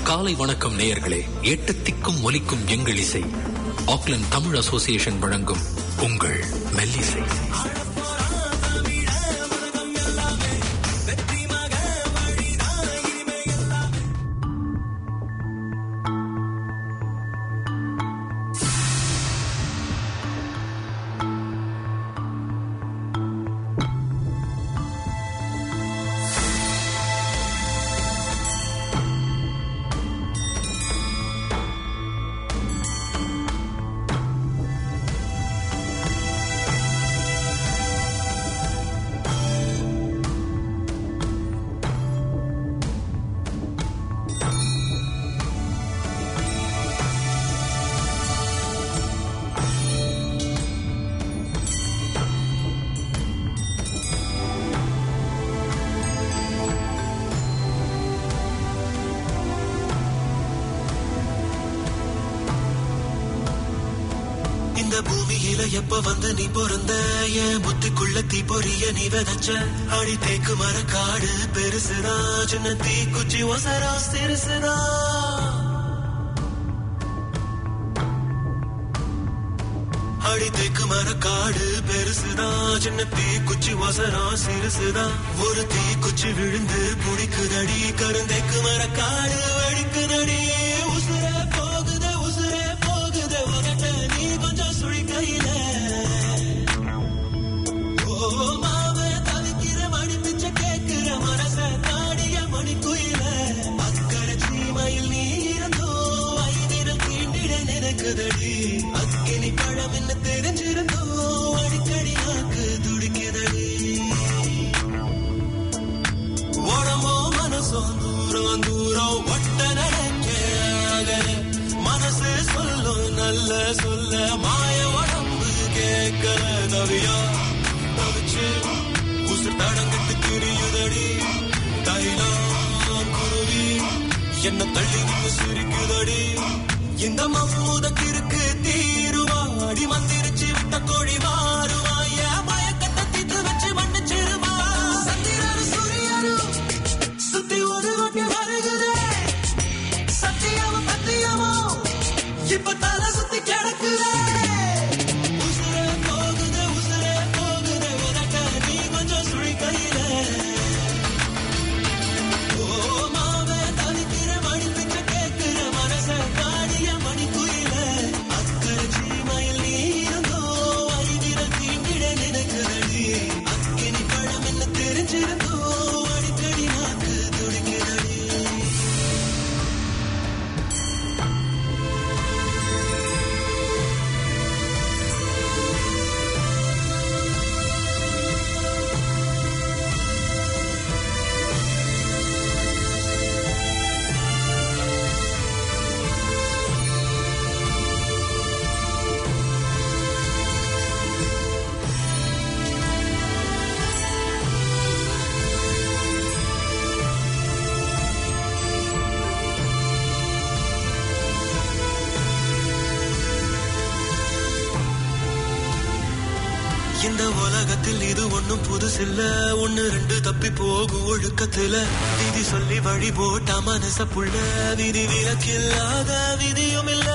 காலை வணக்கம் நேயர்களே எட்டு திக்கும் ஒலிக்கும் எங்கள் இசை ஆக்லண்ட் தமிழ் அசோசியேஷன் வழங்கும் உங்கள் மெல்லிசை இந்த பூமியில எப்ப வந்து நீ பிறந்த என் புத்திக்குள்ள தீ பொரிய நீ விதைச்ச அடி தேக்கு மர காடு பெருசுதா சின்ன தீ குச்சி ஒசரா சிறுசுதா அடி தேக்கு மர காடு பெருசுதா சின்ன தீ குச்சி ஒசரா சிறுசுதா ஒரு தீ குச்சி விழுந்து புடிக்குதடி கருந்தேக்கு மர காடு வெடிக்குதடி உசுர போகுத உசுரே போகுத உகட்ட நீ கொஞ்சம் சுழிக்கையில ஓ மாவே தவிக்கிற மணி பிச்சை கேட்கிற மனச தாடிய மணி குயில அக்கறை சீமையில் நீ இருந்தோ ஐவிரல் தீண்டிட நினைக்குதடி அக்கினி பழம் என்ன தெரிஞ்சிருந்தோ அடிக்கடி நாக்கு துடிக்குதடி உடம்போ மனசோ தூரம் தூரம் ஒட்ட நடக்க மனசு சொல்லும் நல்ல சொல்ல மாய உடம்பு கேட்கல தவியா தவிச்சு உசுர் தடங்கிட்டு திரியுதடி தைலம் குருவி என்ன தள்ளி நின்று சிரிக்குதடி இந்த மம்மூத கிறுக்கு தீருவா அடி மந்திரிச்சு விட்ட கோழி மாறுவா என் மயக்கத்தை தீத்து வச்சு மன்னிச்சிருவா சந்திரன் சூரியனும் சுத்தி ஒரு வட்டி வருகுதே சத்தியமும் பத்தியமும் இப்ப தலை சுத்தி கிடக்குதே உசுரே போகுதே உசுரே போகுதே உனக்க நீ கொஞ்சம் சுழி கையில ஓ மாவே தவிக்கிற மணி பிச்சை கேட்கிற மனச காடிய மணி குயில அக்கறை சீமையில் நீ இருந்தோ அறிவிரல் தீண்டிட நினைக்குதடி அக்கினி பழம் என்ன தெரிஞ்சிருந்தோ அடிக்கடி நாக்கு துடிக்குதடி இந்த உலகத்தில் இது ஒண்ணும் புதுசில்ல ஒண்ணு ரெண்டு தப்பி போகும் ஒழுக்கத்துல விதி சொல்லி வழி போட்டா மனச புள்ள விதி விலக்கில்லாத விதியும் இல்ல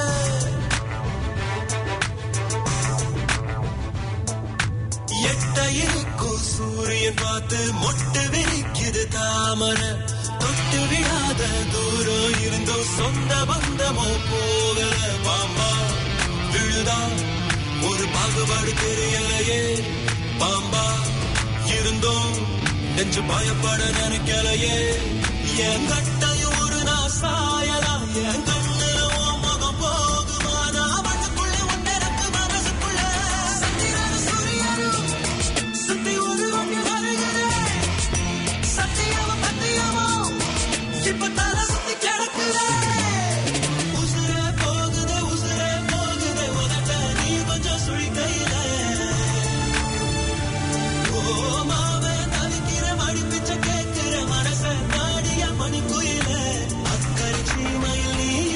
எட்ட இருக்கும் சூரியன் பார்த்து மொட்டு விரிக்குது தாமரை தொட்டு விடாத தூரம் இருந்தோ சொந்த பந்தமோ போகல பாம்பா விழுதா ஒரு பாகுபாடு தெரியலையே பாம்பா இருந்தோம் நெஞ்சு பயப்பட நினைக்கலையே என் கட்டையும் ஒரு நாள் சாயலாம் என் கண்ணுல உன் முகம் போகுமா நான் மண்ணுக்குள்ளே உன் நிரப்பு மனசுக்குள்ள சந்திரனும் சூரியனும் சுத்தி ஒரு வண்டி வருகிறேன் சத்தியமும் பத்தியமும் இப்ப தலை சுத்தி கிடக்குறேன் உசுரே போகுதே உசுரே போகுதே உதட்ட நீ கொஞ்சம் சுழி கையில ஓ மாவே தவிக்கிற மணி பிச்சை கேட்கிற மனச நாடிய மணி குயில அக்கறை சீமையில் நீ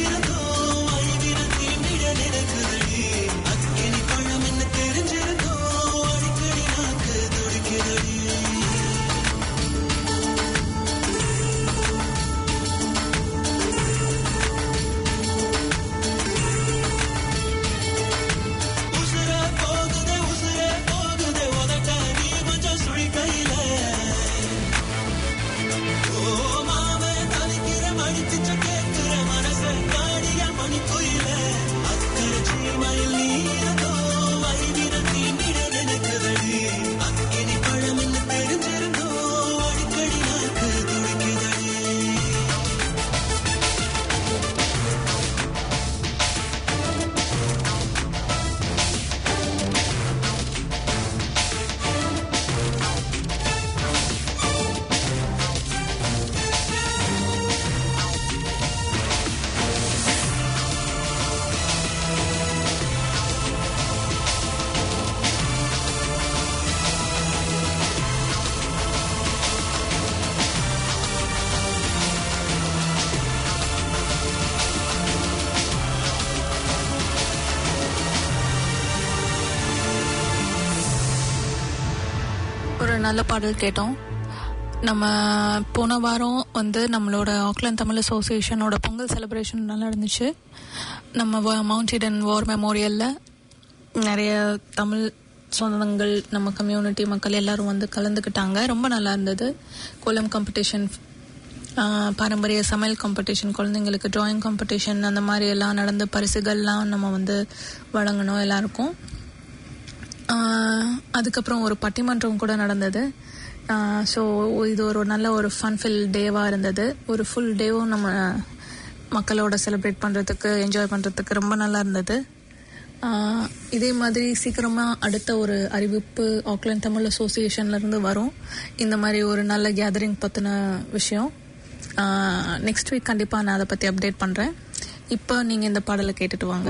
நல்ல பாடல் கேட்டோம் நம்ம போன வாரம் வந்து நம்மளோட ஆக்லாந்து தமிழ் அசோசியேஷனோட பொங்கல் செலிப்ரேஷன் நல்லா இருந்துச்சு நம்ம மவுண்ட் ஈடன் வார் மெமோரியலில் நிறைய தமிழ் சொந்தங்கள் நம்ம கம்யூனிட்டி மக்கள் எல்லாரும் வந்து கலந்துக்கிட்டாங்க ரொம்ப நல்லா இருந்தது கோலம் காம்படிஷன் பாரம்பரிய சமையல் காம்படிஷன் குழந்தைங்களுக்கு டிராயிங் காம்படிஷன் அந்த மாதிரி எல்லாம் நடந்து பரிசுகள்லாம் நம்ம வந்து வழங்கணும் எல்லாருக்கும் ஆஹ் அதுக்கப்புறம் ஒரு பட்டிமன்றம் கூட நடந்தது ஸோ இது ஒரு நல்ல ஒரு ஃபன்ஃபில் டேவாக இருந்தது ஒரு ஃபுல் டேவும் நம்ம மக்களோட செலிப்ரேட் பண்ணுறதுக்கு என்ஜாய் பண்ணுறதுக்கு ரொம்ப நல்லா இருந்தது ஆஹ் இதே மாதிரி சீக்கிரமாக அடுத்த ஒரு அறிவிப்பு ஆக்லாந்து தமிழ் அசோசியேஷன்லேருந்து வரும் இந்த மாதிரி ஒரு நல்ல கேதரிங் பற்றின விஷயம் நெக்ஸ்ட் வீக் கண்டிப்பாக நான் அதை பற்றி அப்டேட் பண்ணுறேன் இப்போ நீங்கள் இந்த பாடலை கேட்டுட்டு வாங்க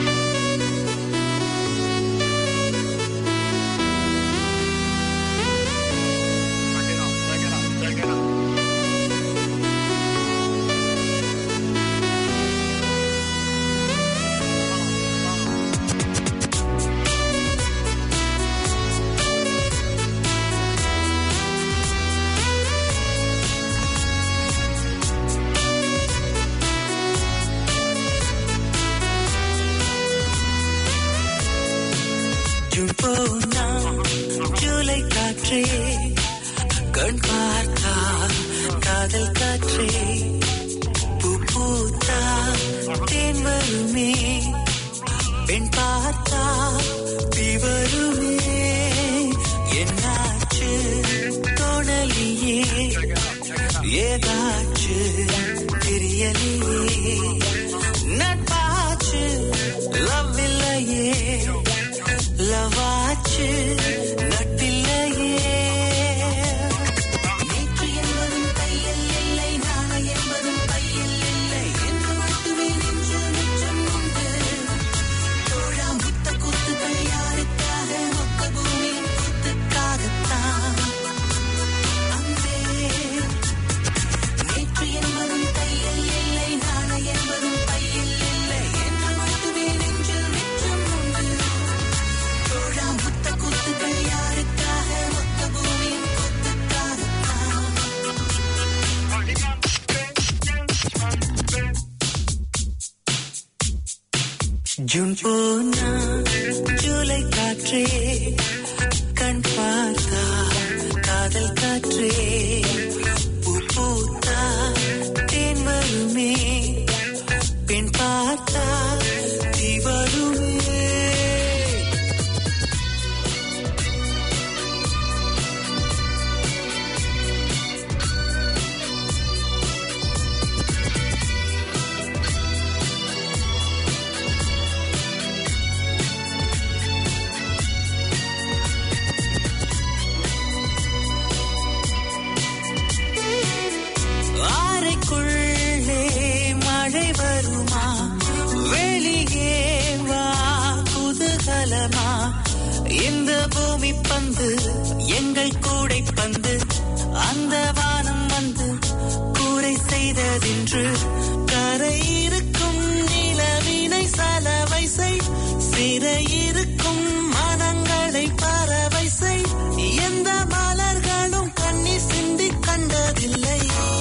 ஜூன் போனா ஜூலை காற்றே கண் பார்த்தா காதல் காற்றே பூ பூத்தா தேன் வருமே பெண் பார்த்தா தீ வருமே என்னாச்சு தோணலியே ஏதாச்சு தெரியலையே நட்பாச்சு லவ் இல்லையே லவாச்சு நட்டில்லையே நேற்று என்பதும் கையில் இல்லை நாளை என்பதும் பையில் இல்லை என்று மட்டுமே நெஞ்சு மிச்சம் உண்டு தோழா முத்த கூத்துக்கள் யாருக்காக மொத்த பூமியின் கூத்துக்காகத்தான் அன்பே நேற்று என்பதும் கையில் இல்லை நாளை என்பதும் பையில் இல்லை என்று மட்டுமே நெஞ்சில் மிச்சம் உண்டு தோழா முத்த கூத்துக்கள் யாருக்காக மொத்த பூமியின் கூத்துக்காகத்தான் ஜூன் போனா ஜூலை காற்றே கண் பார்த்தா காதல் காற்றே பூ பூத்தா தேன் வருமே பெண் பார்த்தா தீ வருமே அறைக்குள்ளே மழை வருமா வெளியே வா குதூகலமா இந்த பூமி பந்து எங்கள் கூடை பந்து அந்த வானம் வந்து கூரை செய்ததென்று கரை இருக்கும் நிலவினை சலவை செய் சிறை இருக்கும் மனங்களை பறவை செய் எந்த மலர்களும் கண்ணீர் சிந்தி கண்டதில்லை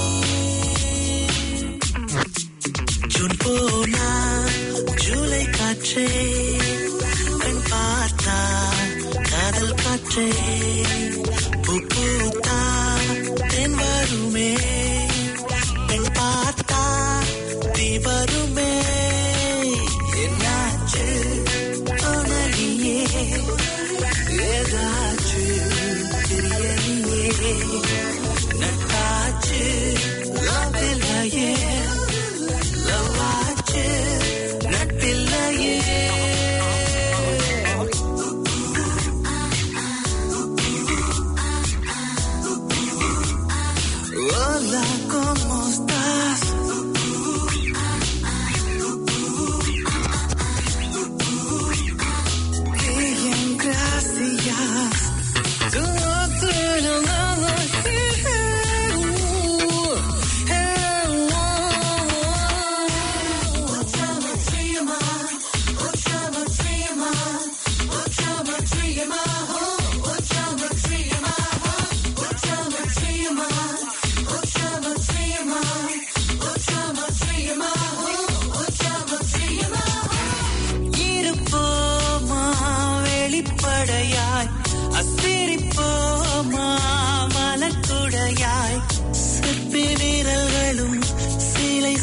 ஜூன் போனா ஜூலை காற்றே கண் பார்த்தா காதல் காற்றே பூ பூத்தா தென் வருமே பெண் பார்த்தா தீ வருமே என்னாச்சு தோணலியே ஏதாச்சு தெரியலையே நட்டாச்சு love இல்லையே லவாச்சு நட்பில்லையே Hola, ¿cómo estás? Bien, gracias. Tú no te lo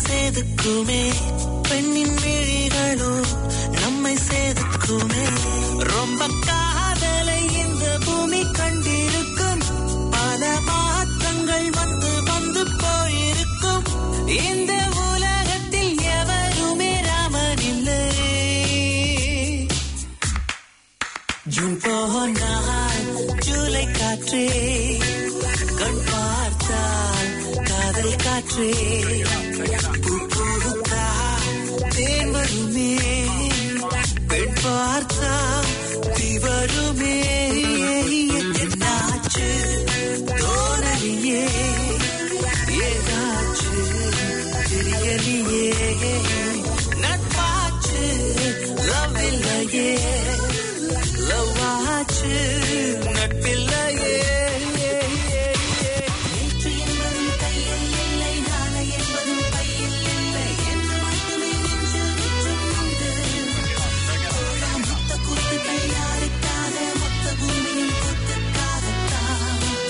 செதுக்குமே பெண்ணின் விழிகளோ நம்மை செதுக்குமே ரொம்ப காதலை இந்த பூமி கண்டிருக்கும் பல மாற்றங்கள் வந்து வந்து போயிருக்கும் இந்த உலகத்தில் எவருமே ராமன் இல்லை ஜூன் போனால் ஜூலை காற்றே கண் பார்த்தால் காதல் காற்றே பூ பூத்தா தேன் வருமே பெண் பார்த்தா தீ வருமே என்னாச்சு தோணலியே ஏதாச்சு தெரியலையே நட்பாச்சு லவ் இல்லையே லவ்வாச்சு நட்பில்லையே நேற்று என்பதும் கையில் இல்லை நாளை என்பதும் பையில் இல்லை என்று மட்டுமே நெஞ்சில் நிச்சம் உண்டு தோழா, மொத்த கூத்துக்கள் யாருக்காக மொத்த பூமியின் கூத்துக்காகத்தான்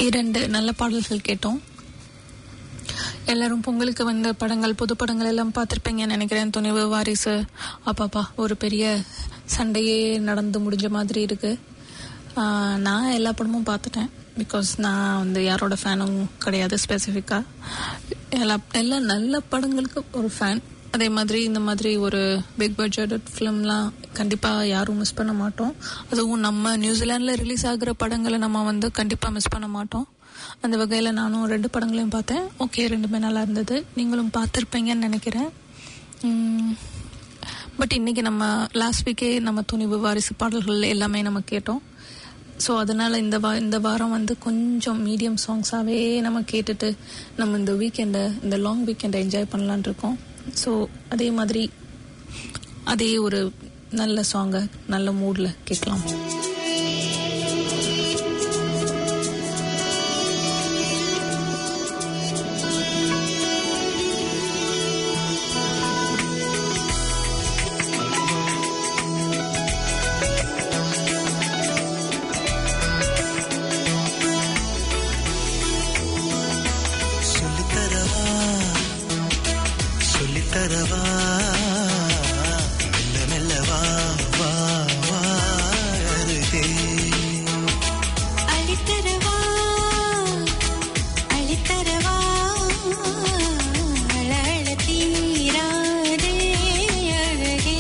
இரண்டு நல்ல பாடல்கள் கேட்டோம் எல்லாரும் பொங்கலுக்கு வந்த படங்கள் புது படங்கள் எல்லாம் பார்த்துருப்பீங்கன்னு நினைக்கிறேன் துணிவு வாரிசு அப்பாப்பா ஒரு பெரிய சண்டையே நடந்து முடிஞ்ச மாதிரி இருக்கு ஆஹ் நான் எல்லா படமும் பார்த்துட்டேன் பிகாஸ் நான் வந்து யாரோட ஃபேனும் கிடையாது ஸ்பெசிஃபிக்காக எல்லா எல்லா நல்ல படங்களுக்கு ஒரு ஃபேன் அதே மாதிரி இந்த மாதிரி ஒரு பிக் பட்ஜெட் ஃபிலிம்லாம் கண்டிப்பாக யாரும் மிஸ் பண்ண மாட்டோம் அதுவும் நம்ம நியூசிலாண்டில் ரிலீஸ் ஆகுற படங்களை நம்ம வந்து கண்டிப்பாக மிஸ் பண்ண மாட்டோம் அந்த வகையில் நானும் ரெண்டு படங்களையும் பார்த்தேன் ஓகே ரெண்டுமே நல்லா இருந்தது நீங்களும் பார்த்துருப்பீங்கன்னு நினைக்கிறேன் பட் இன்னைக்கு நம்ம லாஸ்ட் வீக்கே நம்ம துணிவு வாரிசு பாடல்கள் எல்லாமே நம்ம கேட்டோம் ஸோ அதனால இந்த வா இந்த வாரம் வந்து கொஞ்சம் மீடியம் சாங்ஸாகவே நம்ம கேட்டுட்டு நம்ம இந்த வீக்கெண்டை இந்த லாங் வீக்கெண்டை என்ஜாய் பண்ணலான் இருக்கோம் ஸோ அதே மாதிரி அதே ஒரு நல்ல சாங்கை நல்ல மூடில் கேட்கலாம் சொல்லித்தரவா சொல்லித்தரவா மெல்ல மெல்ல வா வா வா அருகே அளித்தரவா அளித்தரவா அழல தீராதே அழகே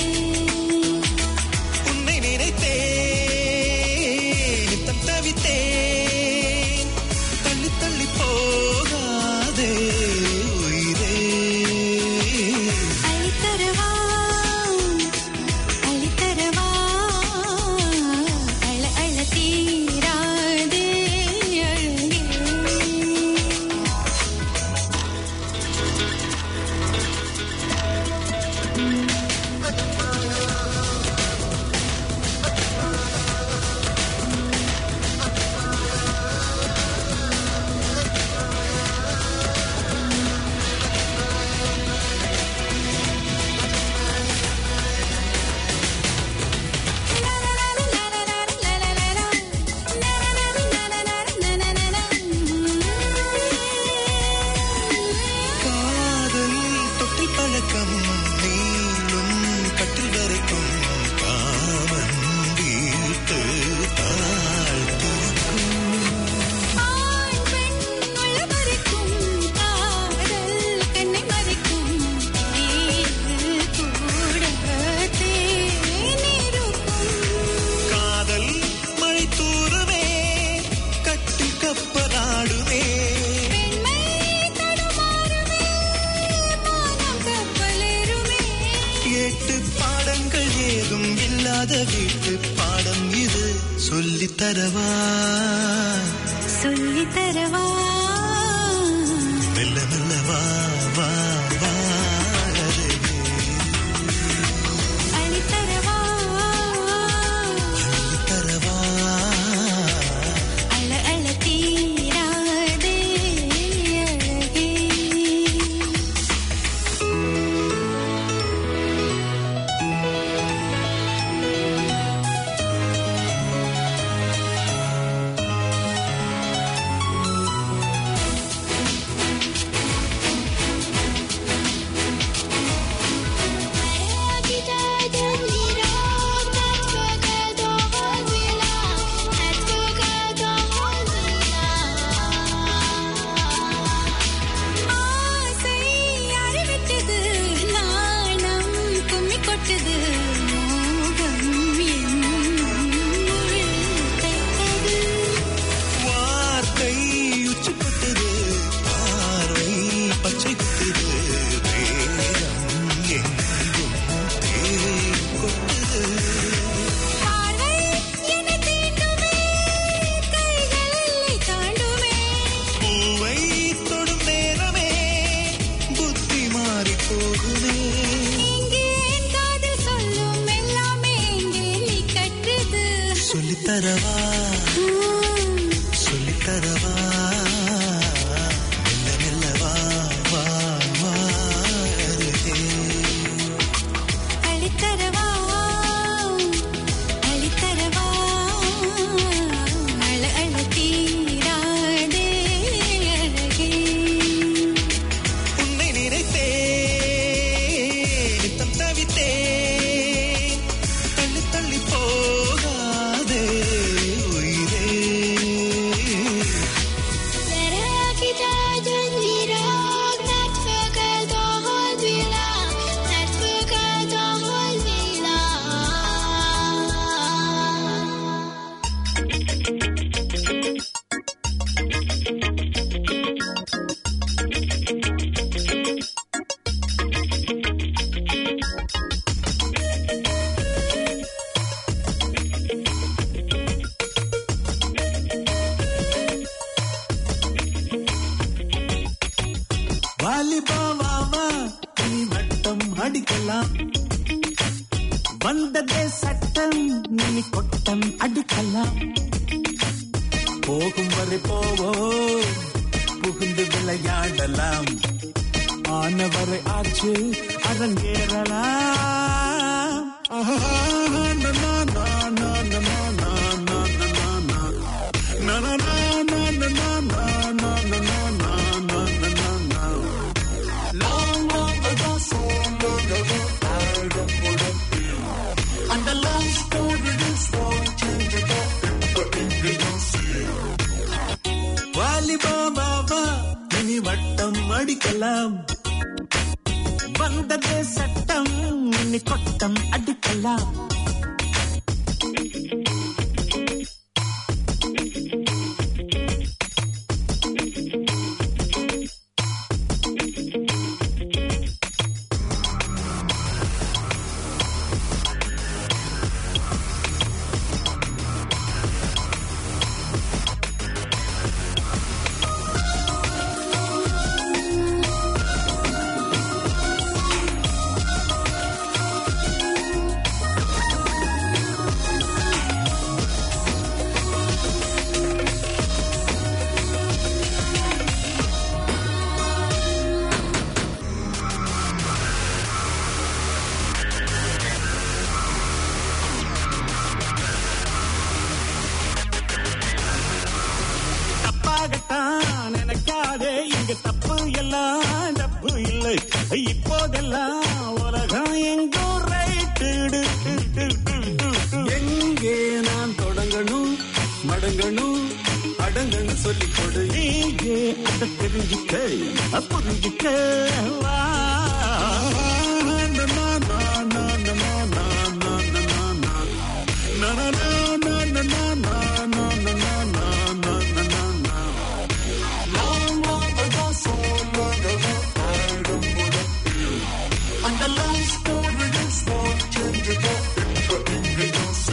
உன்னை நினைத்தேன் நித்தம் தவித்தேன் தள்ளி தள்ளி போகாதே உயிரே அளித்தரவா அளித்தரவா அழ அழ தீராதே அழகே காதல் தொட்டில் பழக்கம் நீளும் கட்டில் வரைக்கும் காமன் வீட்டு தாழ்த்திருக்கும் ஆண் பெண் உளவரைக்கும் காதல் கண்ணை மறைக்கும் தேர்வு கூட தேனிருக்கும் காதல் மழை தூருமே கட்டில் கப்பலாடுமே பெண்மை தடுமாறுமே மானம் கப்பலேறுமே எட்டு பாடங்கள் ஏதும் இல்லாத வீட்டு பாடம் இது சொல்லித் தரவா சொல்லித் தரவா மெல்ல மெல்ல வா வா வா அருகே. அளித்தரவா சொல்லித் தரவா அழ அழ தீராதே அழகே ஆசை அறிவித்தது நாணம் கும்மி கொட்டது மோகம் என்னும் உள் தைத்தது வார்த்தை உச்சிப்பட்டது பார்வை பச்சை குத்துது வேகம் எங்கும் தேன் கொட்டுது பார்வை என்னை தீண்டுமே கைகள் எல்லை தாண்டுமே பூவை தொடும் நேரமே புத்தி மாறி போகுமே இங்கே என் காதில் சொல்லும் எல்லாமே இங்கே நீ கட்டுது சொல்லித் தரவா சொல்லித் தரவா மெல்ல மெல்ல வா வா வா அருகே அளித்தரவா அளித்தரவா அழ அழ தீராதே அடிக்கலாம் வந்ததே சட்டம் நீ கொட்டம் அடிக்கலாம் போகும் வரை போவோம் புகுந்து விளையாடலாம் ஆனவரை ஆச்சு அரங்கேறலாம் ஆஹா, நா, நா, நா, நா, நா, நா, நா, நா, நா, நா, நா. நா, நா, நா, நா, நா, நா, நா, நா, நா, நா, நா, நா, நா, நா, நா. Long, long ago, so long ago, ஆழமுடன் அந்த love story is so changeable, but ingredients வாலிபா Baba இனி வட்டம் அடிக்கலாம் வந்ததே சட்டம் இனி கொட்டம் அடிக்கலாம் தப்பாகத்தான் நினைக்காதே இங்க தப்பு எல்லாம் தப்பு இல்லை இப்போதெல்லாம் உலகம் எங்கோ ரைட்டு எங்கே நான் தொடங்கணும் மடங்கணும் அடங்கன்னு சொல்லிக் கொடு நீங்கே அதை தெரிஞ்சுக்க புரிஞ்சுக்க வா. நா, நா, நா, நா, நா, நா, நா, நா, நா, நா. Na na na na na na na na na na na na na na na. Long long ago, so long ago, ஆயிரம் முதல் அந்த love story is not changeable, but ingredients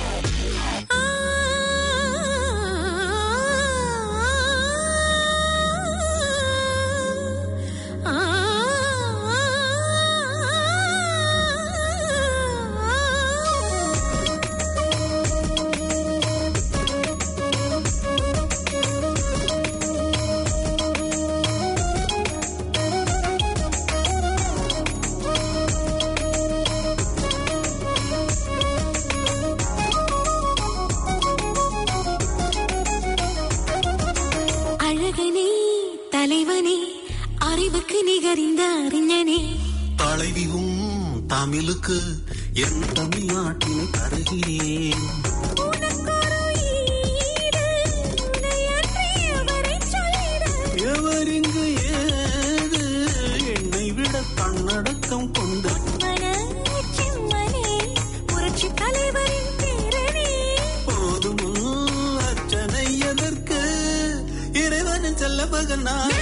அழகனே தலைவனே அறிவுக்கு நிகரிந்த அறிஞனே தலைவியும் தமிழுக்கு என் தமிழ்நாட்டினை தருகிறேன் உனக்கொரு ஈடு, உன்னையன்றி எவரைச் சொல்லிட? எவரிங்கு ஏது என்னை விட தன்னடக்கம் கொண்டு மனச் செம்மனே, புரட்சித் தலைவரின் பேரனே. போதும் அர்ச்சனை எதற்கு இறைவனின் செல்ல மகன் நான்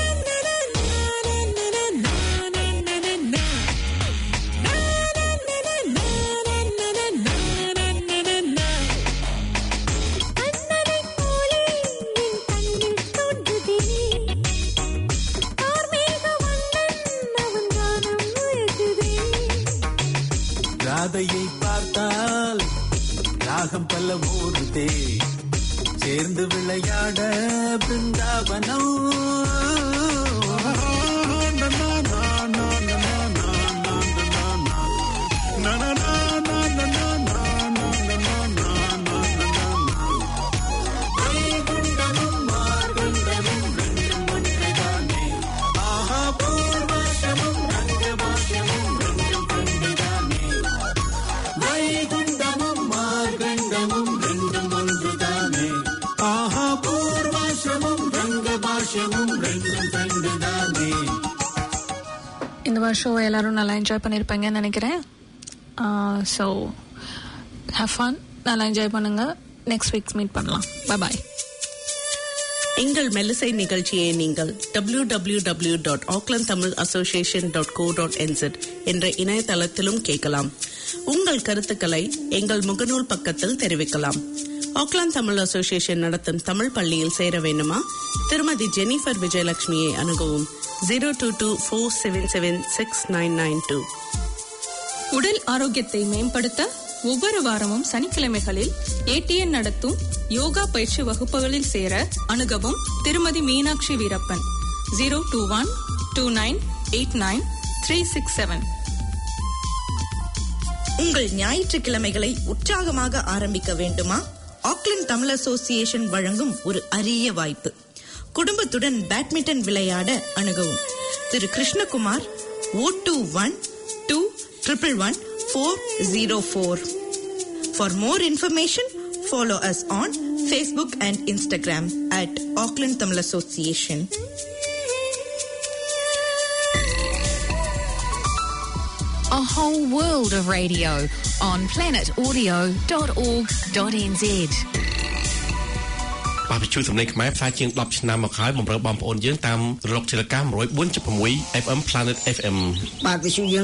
கண்ணனைப் போலே என் கண்ணில் தோன்றுதே. கார்மேக வண்ணன் அவன் கானம் முழங்குதே. ராதையை பார்த்தால் ராகம் பல்ல ஓடுதே சேர்ந்து விளையாட பிருந்தாவனம் நா, நா, நா, நா, நா, நா, நா, நா, நா, நா. நா, நா, நா, நா, நா, நா, நா, நா, நா, நா, நா, நா, நா. வைகுண்டமும் மார்கண்டமும் ரெண்டும் ஒன்றுதானே. ஆஹா, பூர்வாசமும் ரங்கபாஷ்யமும் ரெண்டும் ஒன்றுதானே. வைகுண்டமும் மார்கண்டமும் ரெண்டும் ஒன்றுதானே. ஆஹா, பூர்வாசமும் ரங்கபாஷ்யமும் ரெண்டும் ரெண்டுதானே. இந்த வருஷம் எல்லாரும் நல்லா என்ஜாய் பண்ணியிருப்பீங்கன்னு நினைக்கிறேன் ஸோ ஹேவ் ஃபன் நல்லா என்ஜாய் பண்ணுங்க நெக்ஸ்ட் வீக்ஸ் மீட் பண்ணலாம் பை பாய் எங்கள் மெல்லிசை நிகழ்ச்சியை நீங்கள் W W W dot Auckland Tamil association dot co dot NZ என்ற இணையதளத்திலும் கேட்கலாம் உங்கள் கருத்துக்களை எங்கள் முகநூல் பக்கத்தில் தெரிவிக்கலாம் ஆக்லாந்து தமிழ் அசோசியேஷன் நடத்தும் தமிழ் பள்ளியில் சேர வேண்டுமா திருமதி ஜெனிஃபர் விஜயலட்சுமியை அணுகவும் zero two two four seven seven six nine nine two உடல் ஆரோக்கியத்தை மேம்படுத்த ஒவ்வொரு வாரமும் சனிக்கிழமைகளில் ஏடிஎன் நடத்தும் யோகா பயிற்சி வகுப்புகளில் சேர அணுகவும் திருமதி Meenakshi Veerappan zero two one two nine eight nine three six seven உங்கள் ஞாயிற்றுக்கிழமைகளை உற்சாகமாக ஆரம்பிக்க வேண்டுமா ஆக்லாந்து தமிழ் அசோசியேஷன் வழங்கும் ஒரு அரிய வாய்ப்பு குடும்பத்துடன் பேட்மிண்டன் விளையாட அணுகவும் திரு Krishnakumar O two one two triple one four zero four for more information follow us on Facebook and Instagram at Auckland Tamil association A whole world of radio on planetaudio.org.nz. បាទវិទ្យុសំឡេងខ្មែរផ្សាយជាង10ឆ្នាំមកហើយបំរើបងប្អូនយើងតាមរលកធាតុកម្ម104.6 FM Planet FM បាទវិទ្យុយើង